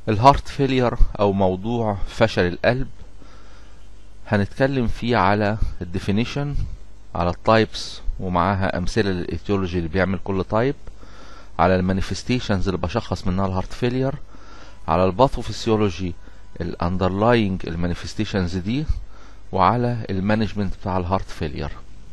الهارت فيلير او موضوع فشل القلب هنتكلم فيه على الديفينيشن على التايبس ومعاها امثله للايتيولوجي اللي بيعمل كل تايب على المانيفستيشنز اللي بشخص منها الهارت فيلير على الباثوفيسيولوجي الاندرلاينج المانيفستيشنز دي وعلى المانجمنت بتاع الهارت فيلير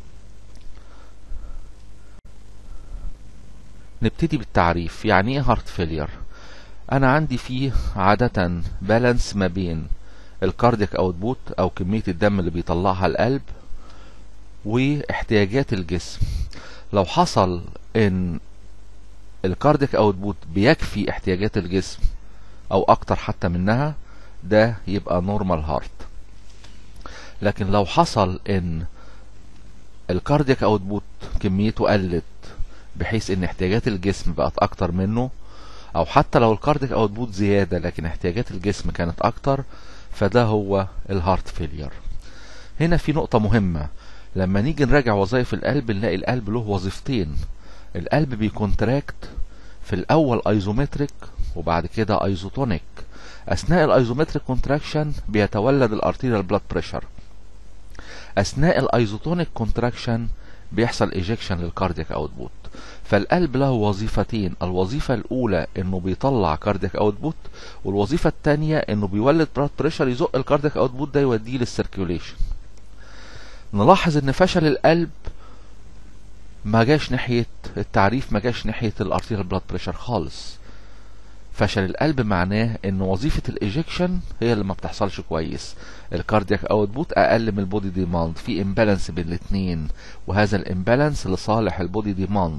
نبتدي بالتعريف يعني ايه هارت فيلير انا عندي فيه عادة بالانس ما بين الكاردياك اوتبوت او كمية الدم اللي بيطلعها القلب واحتياجات الجسم لو حصل ان الكاردياك اوتبوت بيكفي احتياجات الجسم او اكتر حتى منها ده يبقى نورمال هارت لكن لو حصل ان الكاردياك اوتبوت كميته قلت بحيث ان احتياجات الجسم بقت اكتر منه او حتى لو الكارديك اوتبوت زيادة لكن احتياجات الجسم كانت اكتر فده هو الهارت فيلير هنا في نقطة مهمة لما نيجي نراجع وظائف القلب نلاقي القلب له وظيفتين القلب بيكونتراكت في الاول ايزومتريك وبعد كده ايزوتونيك اثناء الايزومتريك كونتراكشن بيتولد الارتيريال بلاد بريشر اثناء الايزوتونيك كونتراكشن بيحصل ايجكشن للكاردياك اوتبوت فالقلب له وظيفتين الوظيفة الأولى إنه بيطلع كاردياك أوتبوت والوظيفة الثانية إنه بيولد بلاد بريشر يزق الكاردياك أوتبوت ده يوديه للسيركيوليشن نلاحظ إن فشل القلب ما جاش ناحية التعريف ما جاش ناحية الارتيريال بلاد بريشر خالص فشل القلب معناه ان وظيفة الايجكشن هي اللي ما بتحصلش كويس الكاردياك اوتبوت اقل من البودي ديماند في امبالانس بين الاثنين وهذا الامبالانس لصالح البودي ديماند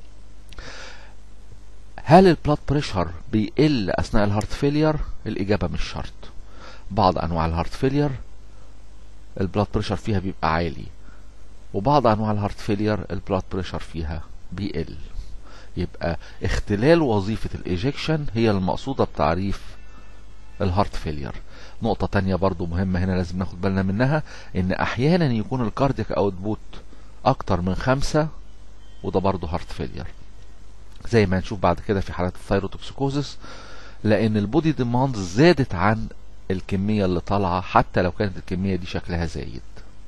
هل البلاد بريشر بيقل اثناء الهارت فيلير الاجابه مش شرط بعض انواع الهارت فيلير البلاد بريشر فيها بيبقى عالي وبعض انواع الهارت فيلير البلاد بريشر فيها بيقل يبقى اختلال وظيفة الايجكشن هي المقصودة بتعريف الهارت فيلير نقطة تانية برضو مهمة هنا لازم ناخد بالنا منها ان احيانا يكون الكاردياك اوتبوت اكتر من خمسة وده برضو هارت فيلير زي ما هنشوف بعد كده في حالات الثيروتوكسيكوزس لان البودي ديماند زادت عن الكمية اللي طالعة حتى لو كانت الكمية دي شكلها زايد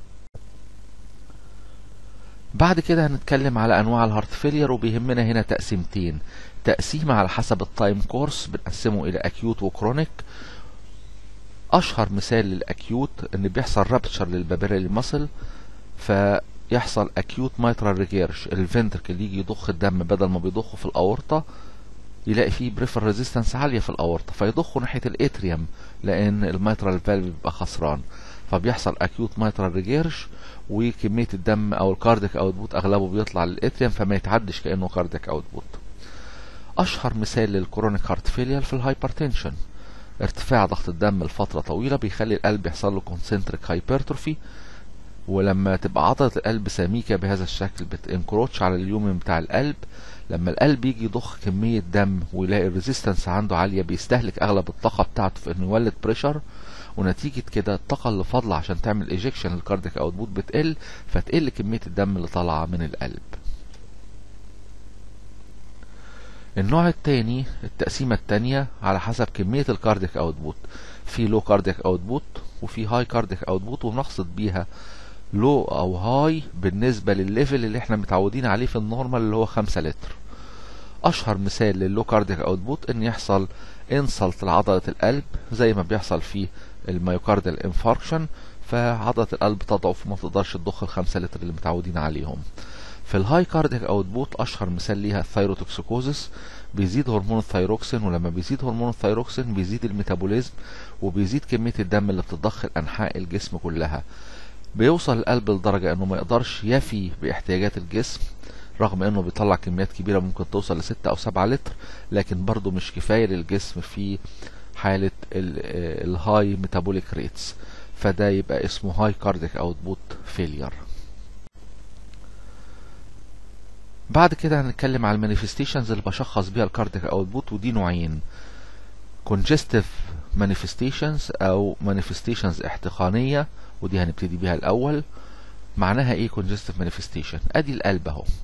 بعد كده هنتكلم على انواع الهارت فيلير وبيهمنا هنا تقسيمتين تقسيم على حسب التايم كورس بنقسمه الى اكيوت وكرونيك اشهر مثال للاكيوت ان بيحصل رابتشر للبابيرالي ماسل فيحصل اكيوت مايترال ريجيرش الفنتركل يجي يضخ الدم بدل ما بيضخه في الاورطه يلاقي فيه بريفر ريزيستنس عاليه في الاورطه فيضخه ناحيه الاتريوم لان الميترال فالف بيبقى خسران فبيحصل اكيوت مايترال ريجيرش وكميه الدم او الكارديك اوتبوت اغلبه بيطلع للاتريوم فما يتعدش كانه كارديك اوتبوت اشهر مثال للكرونيك هارت فيلير في الهايبرتنشن ارتفاع ضغط الدم لفتره طويله بيخلي القلب يحصل له كونسنتريك هايبرتروفي ولما تبقى عضلة القلب سميكة بهذا الشكل بتنكروتش على اليومن بتاع القلب لما القلب يجي يضخ كمية دم ويلاقي الريزيستنس عنده عالية بيستهلك أغلب الطاقة بتاعته في إنه يولد بريشر ونتيجة كده الطاقة اللي فاضلة عشان تعمل ايجكشن للكارديك اوتبوت بتقل فتقل كمية الدم اللي طالعة من القلب النوع التاني التقسيمة التانية على حسب كمية الكارديك اوتبوت في لو كارديك اوتبوت وفي هاي كارديك اوتبوت ونقصد بيها لو او هاي بالنسبة للليفل اللي احنا متعودين عليه في النورمال اللي هو خمسة لتر اشهر مثال للو كارديك اوتبوت ان يحصل انسلت لعضلة القلب زي ما بيحصل في الميوكارديال انفاركشن فعضلة القلب تضعف وما تقدرش تضخ الخمسة لتر اللي متعودين عليهم في الهاي كارديك اوتبوت اشهر مثال ليها الثيروتوكسيكوزس بيزيد هرمون الثيروكسين ولما بيزيد هرمون الثيروكسين بيزيد الميتابوليزم وبيزيد كمية الدم اللي بتضخ لأنحاء الجسم كلها بيوصل القلب لدرجة انه ما يقدرش يفي باحتياجات الجسم رغم انه بيطلع كميات كبيرة ممكن توصل لستة او سبعة لتر لكن برضه مش كفاية للجسم في حالة الهاي ميتابوليك ريتس فده يبقى اسمه هاي كارديك اوتبوت فيلير بعد كده هنتكلم على المانيفستيشنز اللي بشخص بيها الكارديك اوتبوت ودي نوعين congestive manifestations او manifestations احتقانية ودي هنبتدي بيها الاول معناها ايه congestive manifestation ادي القلب اهو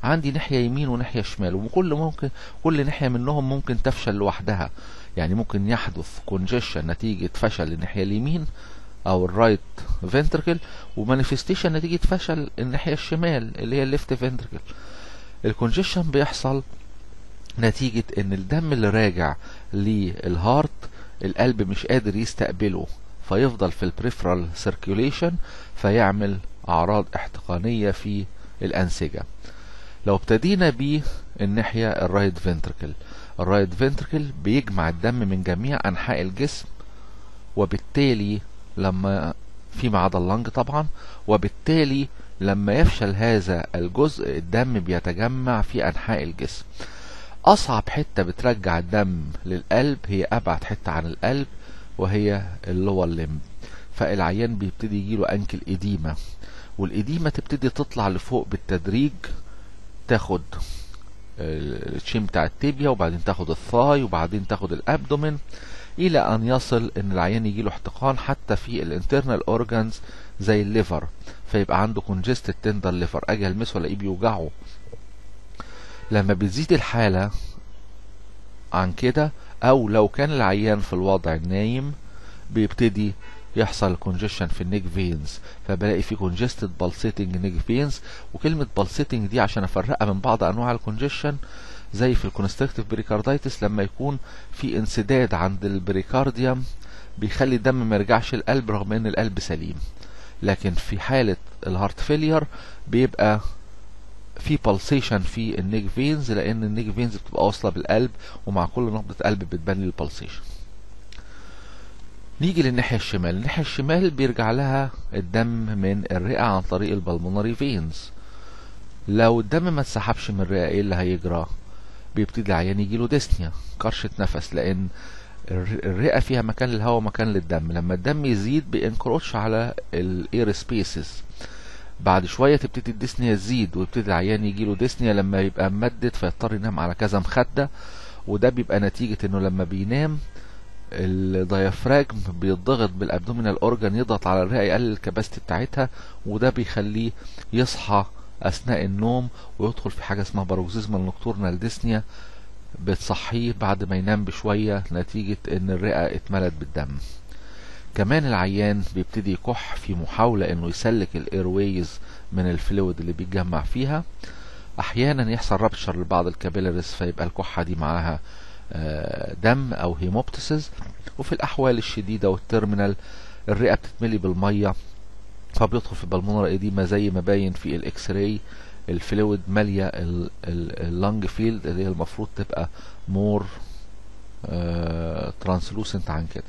عندي ناحيه يمين وناحيه شمال وكل ممكن كل ناحيه منهم ممكن تفشل لوحدها يعني ممكن يحدث كونجيشن نتيجه فشل الناحيه اليمين او الرايت فنتركل ومانيفستيشن نتيجه فشل الناحيه الشمال اللي هي الليفت فنتركل الكونجيشن بيحصل نتيجة ان الدم اللي راجع للهارت القلب مش قادر يستقبله فيفضل في البريفرال سيركيوليشن فيعمل اعراض احتقانية في الانسجة لو ابتدينا بالناحية الرايت فنتركل الرايت فنتركل بيجمع الدم من جميع انحاء الجسم وبالتالي لما فيما عدا اللنج طبعا وبالتالي لما يفشل هذا الجزء الدم بيتجمع في انحاء الجسم اصعب حته بترجع الدم للقلب هي ابعد حته عن القلب وهي اللور ليمب فالعيان بيبتدي يجيله انكل اديمه والاديمه تبتدي تطلع لفوق بالتدريج تاخد التشيم بتاع التيبيا وبعدين تاخد الثاي وبعدين تاخد الابدومين الى ان يصل ان العيان يجيله احتقان حتى في الانترنال اورجانز زي الليفر فيبقى عنده كونجستد تندر ليفر اجي المسه الاقيه بيوجعه لما بتزيد الحالة عن كده او لو كان العيان في الوضع النايم بيبتدي يحصل كونجيشن في النيك فينز فبلاقي في كونجستد بالسيتنج نيك فينز وكلمة بالسيتنج دي عشان افرقها من بعض انواع الكونجيشن زي في الكونستركتيف بريكاردايتس لما يكون في انسداد عند البريكارديوم بيخلي الدم ما يرجعش القلب رغم ان القلب سليم لكن في حالة الهارت فيلير بيبقى في بالسيشن في النيك فينز لان النيك فينز بتبقى واصله بالقلب ومع كل نبضه قلب بتبان لي البالسيشن نيجي للناحيه الشمال الناحيه الشمال بيرجع لها الدم من الرئه عن طريق البلمونري فينز لو الدم ما اتسحبش من الرئه ايه اللي هيجرى بيبتدي العيان يجيله ديسنيا كرشه نفس لان الرئه فيها مكان للهواء ومكان للدم لما الدم يزيد بينكروتش على الاير سبيسز بعد شوية تبتدي الديسنيا تزيد ويبتدي العيان يجيله ديسنيا لما يبقى ممدد فيضطر ينام على كذا مخدة وده بيبقى نتيجة انه لما بينام الديافراجم بيضغط بالابدومينال اورجان يضغط على الرئة يقلل الكباستي بتاعتها وده بيخليه يصحى اثناء النوم ويدخل في حاجة اسمها باروكسيزمال نوكتورنال ديسنيا بتصحيه بعد ما ينام بشوية نتيجة ان الرئة اتملت بالدم كمان العيان بيبتدي يكح في محاولة انه يسلك الايرويز من الفلويد اللي بيتجمع فيها احيانا يحصل رابتشر لبعض الكابيلاريز فيبقى الكحة دي معاها دم او هيموبتسز وفي الاحوال الشديدة والترمينال الرئة بتتملي بالمية فبيدخل في البلمونر ايديما زي ما باين في الاكس راي الفلويد مالية اللنج فيلد اللي هي المفروض تبقى مور ترانسلوسنت عن كده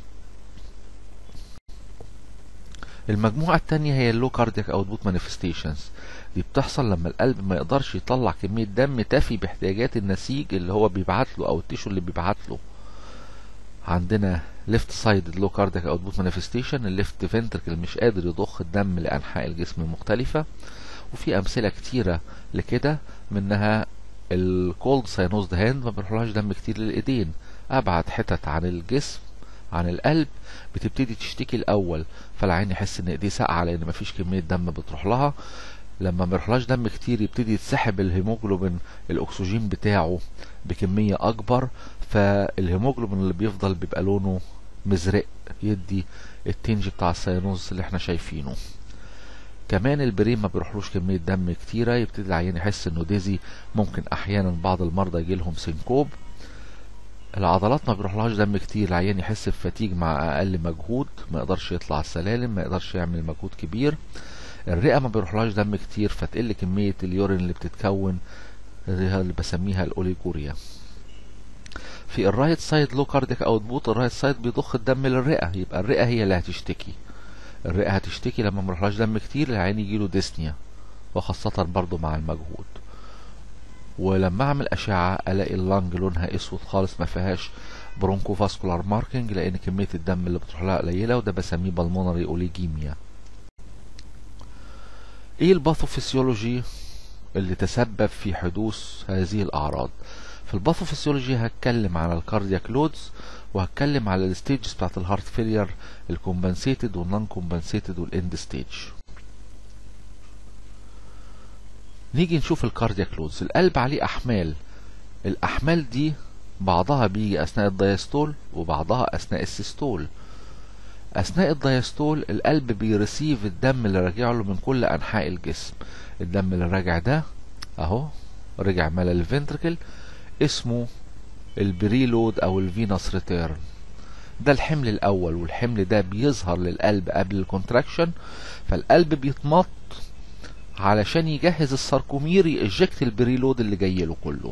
المجموعة التانية هي اللو كاردياك اوتبوت مانيفستيشنز دي بتحصل لما القلب ما يقدرش يطلع كمية دم تفي باحتياجات النسيج اللي هو بيبعت له او التيشو اللي بيبعت له عندنا ليفت سايد لو كاردياك اوتبوت مانيفستيشن الليفت فنتركل مش قادر يضخ الدم لانحاء الجسم المختلفة وفي امثلة كتيرة لكده منها الكولد ساينوزد هاند ما بيروحلهاش دم كتير للايدين ابعد حتت عن الجسم عن القلب بتبتدي تشتكي الاول فالعين يحس ان ايديه ساقعه لان مفيش كميه دم بتروح لها لما ما يروحلهاش دم كتير يبتدي يتسحب الهيموجلوبين الاكسجين بتاعه بكميه اكبر فالهيموجلوبين اللي بيفضل بيبقى لونه مزرق يدي التنج بتاع السيانوز اللي احنا شايفينه كمان البرين ما بيروحلوش كميه دم كتيره يبتدي العيان يحس انه ديزي ممكن احيانا بعض المرضى يجيلهم سنكوب العضلات ما بيروحلهاش دم كتير العيان يحس بفتيج مع اقل مجهود ما يقدرش يطلع السلالم ما يقدرش يعمل مجهود كبير الرئه ما بيروحلهاش دم كتير فتقل كميه اليورين اللي بتتكون اللي بسميها الاوليجوريا في الرايت سايد لو كارديك اوتبوت الرايت سايد بيضخ الدم للرئه يبقى الرئه هي اللي هتشتكي الرئه هتشتكي لما ما يروحلهاش دم كتير العيان يجيله ديسنيا وخاصه برضو مع المجهود ولما اعمل اشعه الاقي اللنج لونها اسود خالص ما فيهاش برونكو فاسكولار ماركينج لان كميه الدم اللي بتروح لها قليله وده بسميه بالمونري اوليجيميا ايه الباثوفيسيولوجي اللي تسبب في حدوث هذه الاعراض في الباثوفيسيولوجي هتكلم على الكاردياك لودز وهتكلم على الستيجز بتاعت الهارت فيلير الكومبنسيتد والنون كومبنسيتد والاند ستيج نيجي نشوف الكاردياك لودز القلب عليه احمال الاحمال دي بعضها بيجي اثناء الدايستول وبعضها اثناء السيستول اثناء الدايستول القلب بيرسيف الدم اللي راجع له من كل انحاء الجسم الدم اللي راجع ده اهو رجع مال الفنتركل اسمه البريلود او الفينوس ريتيرن ده الحمل الاول والحمل ده بيظهر للقلب قبل الكونتراكشن فالقلب بيتمط علشان يجهز الساركومير يجكت البريلود اللي جاي له كله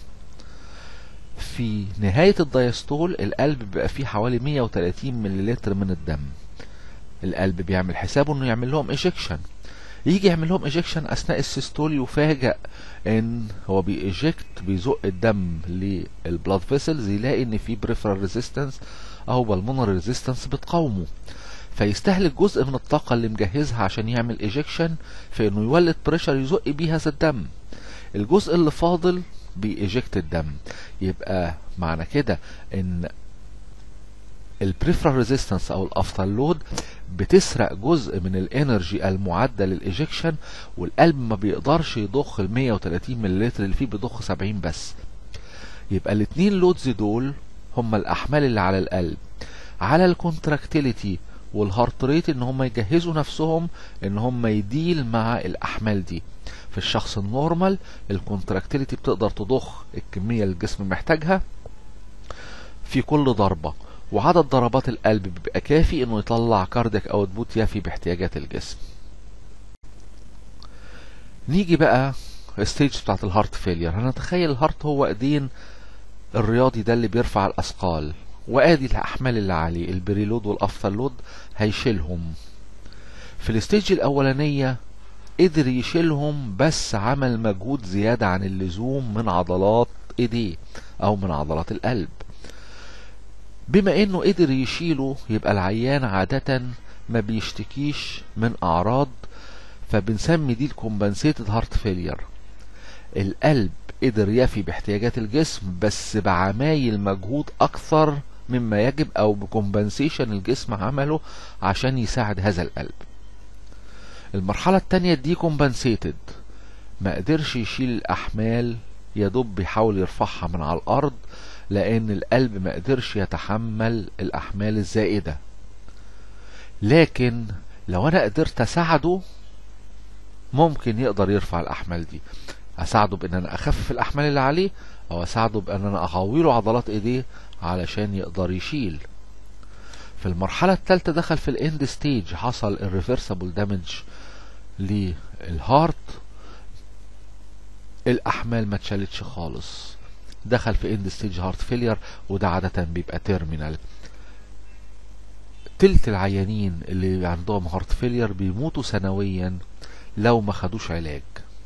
في نهاية الدايستول القلب بيبقى فيه حوالي 130 مليلتر من الدم القلب بيعمل حسابه انه يعمل لهم ايجكشن يجي يعمل لهم ايجكشن اثناء السيستول يفاجئ ان هو بيجكت بيزق الدم للبلاد فيسلز يلاقي ان في بريفرال ريزيستنس او بالمونر ريزيستنس بتقاومه فيستهلك جزء من الطاقة اللي مجهزها عشان يعمل ايجكشن في انه يولد بريشر يزق بيه هذا الدم الجزء اللي فاضل بيجكت الدم يبقى معنى كده ان البريفرال ريزيستنس او الافتر لود بتسرق جزء من الانرجي المعدة للايجكشن والقلب ما بيقدرش يضخ ال 130 مللتر اللي فيه بيضخ 70 بس يبقى الاتنين لودز دول هما الاحمال اللي على القلب على الكونتراكتيليتي والهارت ريت ان هم يجهزوا نفسهم ان هم يديل مع الاحمال دي في الشخص النورمال الكونتراكتيليتي بتقدر تضخ الكميه اللي الجسم محتاجها في كل ضربه وعدد ضربات القلب بيبقى كافي انه يطلع كاردياك اوتبوت يفي باحتياجات الجسم نيجي بقى الستيج بتاعت الهارت فيلير هنتخيل الهارت هو ايدين الرياضي ده اللي بيرفع الاثقال وادي الاحمال اللي عليه البريلود والافتر لود هيشيلهم في الستيج الاولانيه قدر يشيلهم بس عمل مجهود زيادة عن اللزوم من عضلات ايديه او من عضلات القلب بما انه قدر يشيله يبقى العيان عادة ما بيشتكيش من اعراض فبنسمي دي الكومبنسيتد هارت فيلير القلب قدر يفي باحتياجات الجسم بس بعمايل مجهود اكثر مما يجب او بكومبنسيشن الجسم عمله عشان يساعد هذا القلب المرحلة التانية دي كومبنسيتد ما قدرش يشيل الأحمال يدوب بيحاول يرفعها من على الأرض لأن القلب ما قدرش يتحمل الأحمال الزائدة لكن لو أنا قدرت أساعده ممكن يقدر يرفع الأحمال دي أساعده بأن أنا أخفف الأحمال اللي عليه أو أساعده بأن أنا أقويله عضلات إيديه علشان يقدر يشيل في المرحلة الثالثة دخل في الاند ستيج حصل الريفرسبل دامج للهارت الأحمال ما اتشالتش خالص دخل في اند ستيج هارت فيلير وده عادة بيبقى تيرمينال تلت العيانين اللي عندهم هارت فيلير بيموتوا سنويا لو ما خدوش علاج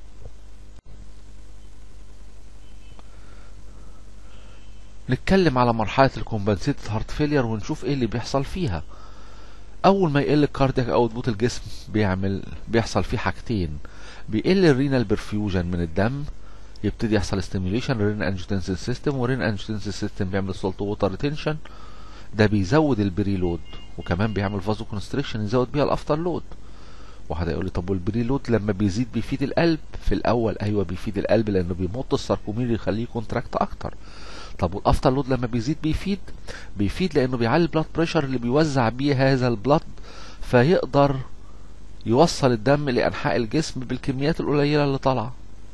نتكلم على مرحلة الكومبنسيتد هارت فيلير ونشوف ايه اللي بيحصل فيها اول ما يقل الكاردياك اوتبوت الجسم بيعمل بيحصل فيه حاجتين بيقل الرينال برفيوجن من الدم يبتدي يحصل ستيميوليشن رين انجيوتنسين سيستم ورين انجيوتنسين سيستم بيعمل سولت ووتر ريتنشن ده بيزود البري لود وكمان بيعمل فازو كونستريكشن يزود بيها الافتر لود واحد هيقول لي طب والبري لود لما بيزيد بيفيد القلب في الاول ايوه بيفيد القلب لانه بيمط الساركومير يخليه كونتراكت اكتر طب والافتر لود لما بيزيد بيفيد بيفيد لانه بيعلي البلاد بريشر اللي بيوزع بيه هذا البلاد فيقدر يوصل الدم لانحاء الجسم بالكميات القليله اللي طالعه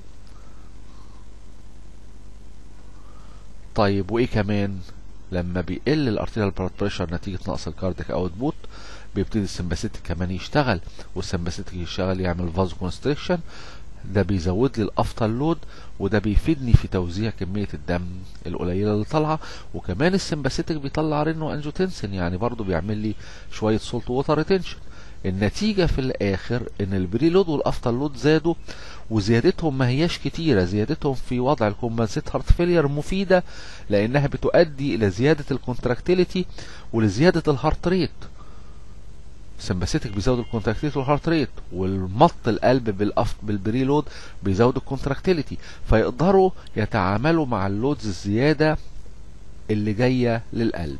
طيب وايه كمان لما بيقل الارتيريال بلاد بريشر نتيجه نقص الكاردياك اوتبوت بيبتدي السمباثيتك كمان يشتغل والسمباثيتك يشتغل يعمل فازو كونستريكشن ده بيزود لي الافتر لود وده بيفيدني في توزيع كمية الدم القليلة اللي طالعة وكمان السمباثيتك بيطلع رينو انجوتنسين يعني برضو بيعمل لي شوية سولت ووتر ريتنشن النتيجة في الآخر إن البري لود والأفتر لود زادوا وزيادتهم ما هياش كتيرة زيادتهم في وضع الكومبنسيت هارت فيلير مفيدة لأنها بتؤدي إلى زيادة الكونتراكتيليتي ولزيادة الهارت ريت السمباثيتك بيزود الكونتراكتيليتي والهارت ريت والمط القلب بالأفت بالبري لود بيزود الكونتراكتيليتي فيقدروا يتعاملوا مع اللودز الزيادة اللي جاية للقلب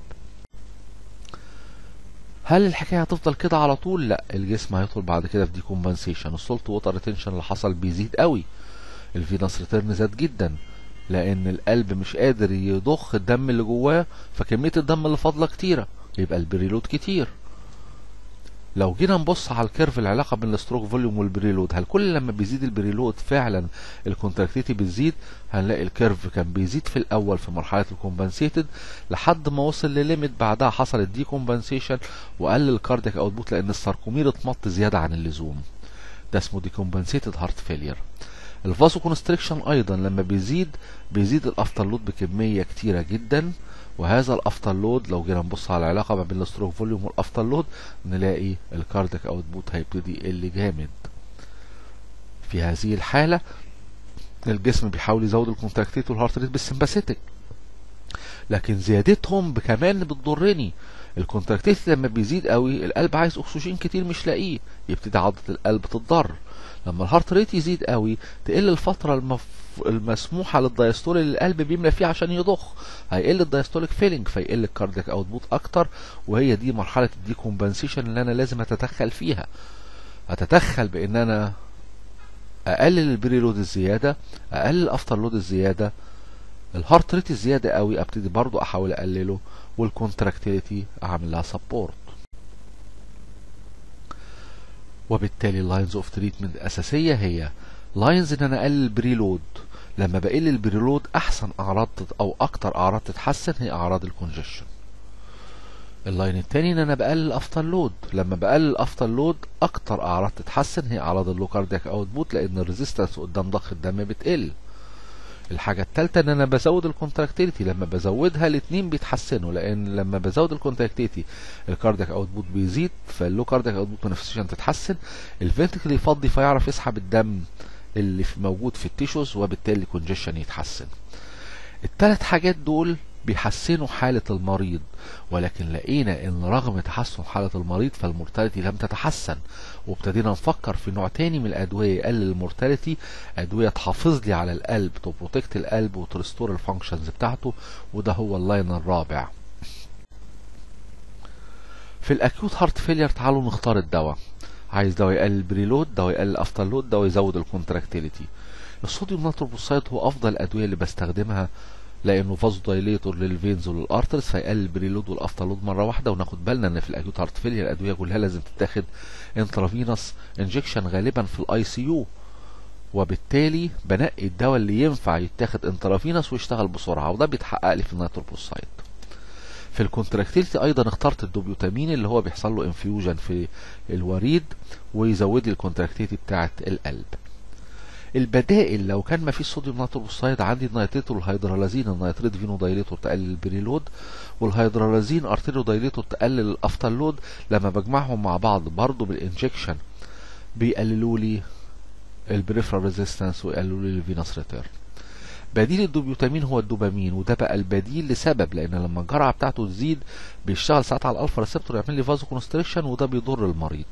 هل الحكايه هتفضل كده على طول لا الجسم هيدخل بعد كده في ديكومبنسيشن السولت ووتر ريتنشن اللي حصل بيزيد قوي الفينس ريتيرن زاد جدا لان القلب مش قادر يضخ الدم اللي جواه فكميه الدم اللي فاضله كتيره يبقى البريلود كتير لو جينا نبص على الكيرف العلاقه بين الستروك فوليوم والبريلود هل كل لما بيزيد البريلود فعلا الكونتراكتيتي بتزيد هنلاقي الكيرف كان بيزيد في الاول في مرحله الكومبنسيتد لحد ما وصل لليميت بعدها حصلت دي كومبنسيشن وقلل الكاردياك اوتبوت لان الساركومير اتمط زياده عن اللزوم ده اسمه دي كومبنسيتد هارت فيلير الفازو كونستريكشن ايضا لما بيزيد بيزيد الافتر لود بكميه كتيره جدا وهذا الافتر لود لو جينا نبص على العلاقه ما بين الستروك فوليوم والافتر لود نلاقي الكاردياك اوتبوت هيبتدي يقل جامد في هذه الحاله الجسم بيحاول يزود الكونتراكتيت والهارت ريت بالسمباثيتك لكن زيادتهم كمان بتضرني الكونتراكتيت لما بيزيد قوي القلب عايز اكسجين كتير مش لاقيه يبتدي عضله القلب تتضر لما الهارت ريت يزيد قوي تقل الفتره المف... المسموحه للدايستول اللي القلب بيملى فيه عشان يضخ هيقل الدايستوليك فيلينج فيقل الكاردياك اوتبوت اكتر وهي دي مرحله الديكومبنسيشن اللي انا لازم اتدخل فيها اتدخل بان انا اقلل البري لود الزياده اقلل الافتر لود الزياده الهارت ريت الزياده قوي ابتدي برضو احاول اقلله والكونتراكتيليتي اعمل لها سبورت وبالتالي اللاينز اوف تريتمنت الاساسيه هي لاينز ان انا اقلل البريلود لما بقلل البريلود احسن اعراض او اكتر اعراض تتحسن هي اعراض الكونجكشن اللاين التاني ان انا بقلل الافتر لود لما بقلل الافتر لود اكتر اعراض تتحسن هي اعراض اللو كاردياك اوتبوت لان الريزيستنس قدام ضخ الدم بتقل الحاجة التالتة ان انا بزود الكونتراكتيليتي لما بزودها الاتنين بيتحسنوا لان لما بزود الكونتراكتيليتي الكاردياك اوتبوت بيزيد فاللو كاردياك اوتبوت مانيفستيشن تتحسن الفنتكل يفضي فيعرف يسحب الدم اللي في موجود في التيشوز وبالتالي الكونجيشن يتحسن التلات حاجات دول بيحسنوا حالة المريض ولكن لقينا ان رغم تحسن حالة المريض فالمورتاليتي لم تتحسن وابتدينا نفكر في نوع تاني من الادوية يقلل المورتاليتي ادوية تحافظ لي على القلب تبروتكت القلب وترستور الفانكشنز بتاعته وده هو اللاين الرابع في الاكيوت هارت فيلير تعالوا نختار الدواء عايز دواء يقلل بريلود دواء يقلل افتر لود دواء يزود الكونتراكتيليتي الصوديوم ناتروبوسايد هو افضل الادويه اللي بستخدمها لانه فازو دايليتور للفينز وللارترز فيقلل البريلود والافتر لود مره واحده وناخد بالنا ان في الاكيوت هارت فيلير الادويه كلها لازم تتاخد انترافينوس انجكشن غالبا في الاي سي يو وبالتالي بنقي الدواء اللي ينفع يتاخد انترافينوس ويشتغل بسرعه وده بيتحقق لي في النيتروبوسايد في الكونتراكتيلتي ايضا اخترت الدوبيوتامين اللي هو بيحصل له انفيوجن في الوريد ويزود لي الكونتراكتيلتي بتاعه القلب البدائل لو كان ما فيش صوديوم ناتروسايد عندي النيتريت والهيدرالازين النيتريت فينو دايليتور تقلل البريلود والهيدرالازين ارتيريو دايليتور تقلل الافتر لود لما بجمعهم مع بعض برضه بالانجكشن بيقللوا لي البريفرال ريزيستنس ويقللوا لي الفينوس ريتيرن بديل الدوبيوتامين هو الدوبامين وده بقى البديل لسبب لان لما الجرعه بتاعته تزيد بيشتغل ساعات على الالفا ريسبتور يعمل لي فازو كونستريكشن وده بيضر المريض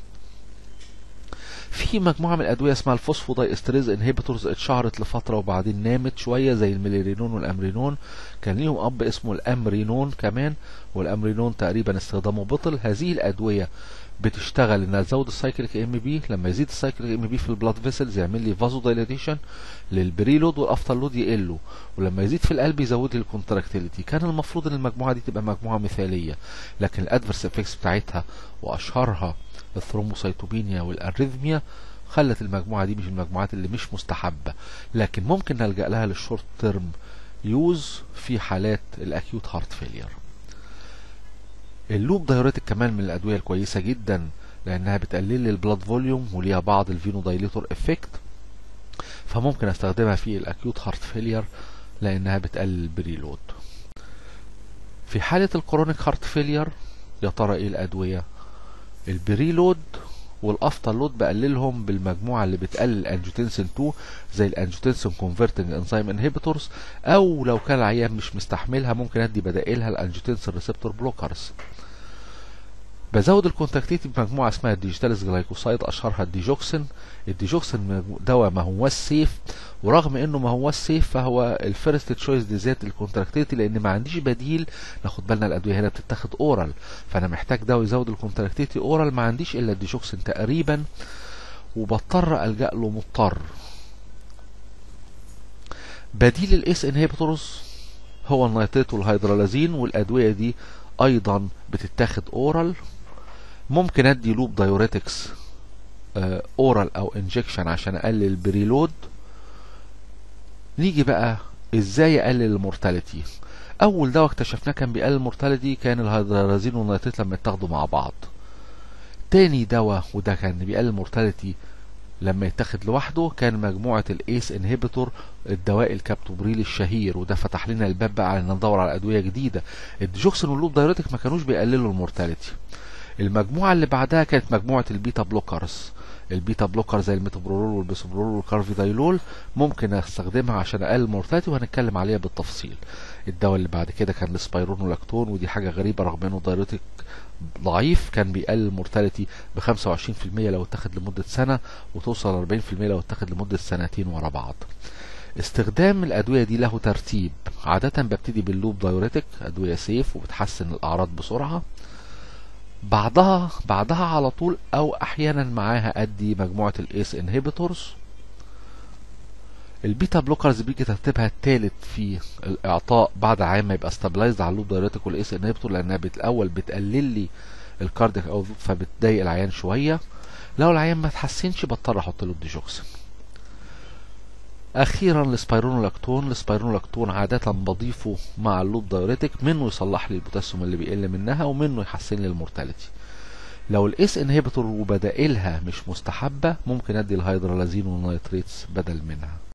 في مجموعه من الادويه اسمها الفوسفوداي استريز انهبيتورز اتشهرت لفتره وبعدين نامت شويه زي الميليرينون والامرينون كان ليهم اب اسمه الامرينون كمان والامرينون تقريبا استخدامه بطل هذه الادويه بتشتغل انها تزود السايكليك ام بي لما يزيد السايكليك ام بي في البلاد فيسلز يعمل لي فازو دايليتيشن للبريلود والافتر لود يقلوا ولما يزيد في القلب يزود لي الكونتراكتيليتي كان المفروض ان المجموعه دي تبقى مجموعه مثاليه لكن الادفرس افكتس بتاعتها واشهرها الثرومبوسيتوبينيا والاريثميا خلت المجموعه دي مش المجموعات اللي مش مستحبه لكن ممكن نلجا لها للشورت تيرم يوز في حالات الاكيوت هارت فيلير اللوب دايوريتك كمان من الادويه الكويسه جدا لانها بتقلل لي البلاد فوليوم وليها بعض الفينو دايليتور افكت فممكن استخدمها في الاكيوت هارت فيلير لانها بتقلل البريلود في حاله الكرونيك هارت فيلير يا ترى ايه الادويه البريلود والافتر لود بقللهم بالمجموعه اللي بتقلل الانجوتنسين 2 زي الانجوتنسين كونفرتنج انزيم انهبيتورز او لو كان العيان مش مستحملها ممكن ادي بدائلها الانجوتنسين ريسبتور بلوكرز بزود الكونتاكتيتي بمجموعه اسمها الديجيتاليز جلايكوسايد اشهرها الديجوكسين الديجوكسين دواء ما هوش سيف ورغم انه ما هوش سيف فهو الفيرست تشويس دي ذات الكونتراكتيتي لان ما عنديش بديل ناخد بالنا الادويه هنا بتتاخد اورال فانا محتاج دواء يزود الكونتراكتيتي اورال ما عنديش الا الديجوكسين تقريبا وبضطر الجا له مضطر بديل الاس انهبيتورز هو النيتريت والهيدرالازين والادويه دي ايضا بتتاخد اورال ممكن ادي لوب دايوريتكس اورال او انجكشن عشان اقلل البريلود نيجي بقى ازاي اقلل المورتاليتي اول دواء اكتشفناه كان بيقلل المورتاليتي كان الهيدرالازين والنيتريت لما يتاخدوا مع بعض تاني دواء وده كان بيقلل المورتاليتي لما يتاخد لوحده كان مجموعة الايس انهبيتور الدواء الكابتوبريل الشهير وده فتح لنا الباب بقى على ندور على ادوية جديدة الديجوكسين واللوب دايوريتك ما كانوش بيقللوا المورتاليتي المجموعة اللي بعدها كانت مجموعة البيتا بلوكرز البيتا بلوكر زي الميتوبرولول والبيسوبرولول والكارفيدايلول ممكن استخدمها عشان اقلل المورتاليتي وهنتكلم عليها بالتفصيل الدواء اللي بعد كده كان السبايرونولاكتون ودي حاجة غريبة رغم انه دايوريتك ضعيف كان بيقلل المورتاليتي ب 25% لو اتاخد لمدة سنة وتوصل 40% لو اتاخد لمدة سنتين ورا بعض استخدام الأدوية دي له ترتيب عادة ببتدي باللوب دايوريتك أدوية سيف وبتحسن الأعراض بسرعة بعدها بعدها على طول أو أحيانا معاها أدي مجموعة الإيس انهبيتورز البيتا بلوكرز بيجي ترتيبها الثالث في الاعطاء بعد عام ما يبقى ستابلايزد على اللوب دايريتك والاس انهبيتور لانها بالاول بتقلل لي الكاردياك اوت فبتضايق العيان شويه لو العيان ما تحسنش بضطر احط له الديجوكسين اخيرا السبايرونولاكتون السبايرونولاكتون عاده بضيفه مع اللوب دايوريتك منه يصلح لي البوتاسيوم اللي بيقل منها ومنه يحسن لي المورتاليتي لو الاس انهبيتور وبدائلها مش مستحبه ممكن ادي الهيدرالازين والنيتريتس بدل منها